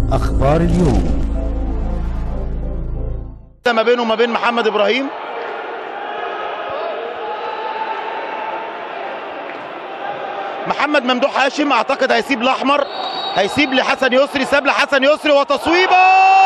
أخبار اليوم ما بينه وما بين محمد ابراهيم محمد ممدوح هاشم اعتقد هيسيب الاحمر هيسيب لحسن يسري ساب لحسن يسري وتصويبه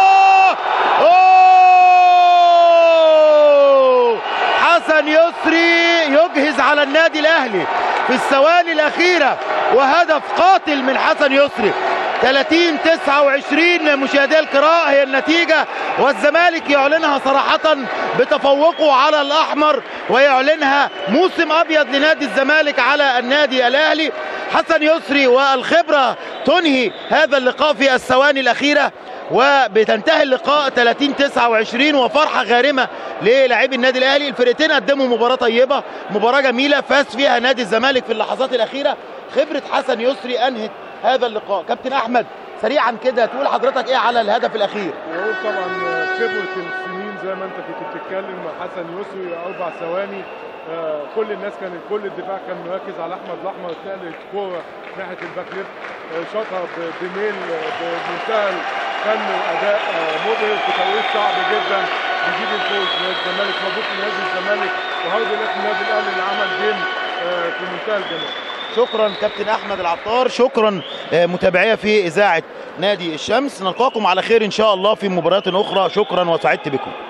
أوه! حسن يسري يجهز على النادي الاهلي في الثواني الاخيره وهدف قاتل من حسن يسري 30 29 مشاهدي الكراء هي النتيجه والزمالك يعلنها صراحه بتفوقه على الاحمر ويعلنها موسم ابيض لنادي الزمالك على النادي الاهلي حسن يسري والخبره تنهي هذا اللقاء في الثواني الاخيره وبتنتهي اللقاء 30 29 وفرحه غارمه للاعبي النادي الاهلي الفرقتين قدموا مباراه طيبه مباراه جميله فاز فيها نادي الزمالك في اللحظات الاخيره خبره حسن يسري انهت هذا اللقاء كابتن احمد سريعا كده تقول حضرتك ايه على الهدف الاخير وهو طبعا خبره السنين زي ما انت كنت بتتكلم حسن يسري اربع ثواني آه، كل الناس كان كل الدفاع كان مركز على احمد الاحمر اتنقلت كوره ناحيه الباك ليفت آه، شاطها ب- بميل آه، بمنتهى الفن واداء آه، مبهر في توقيت صعب جدا بيجيب الفوز نادي الزمالك مبروك لنادي الزمالك وهارد لك النادي الاهلي اللي عمل جيم آه، في منتهى الجمال شكرا كابتن احمد العطار شكرا آه، متابعيه في اذاعه نادي الشمس نلقاكم على خير ان شاء الله في مباريات اخرى شكرا وسعدت بكم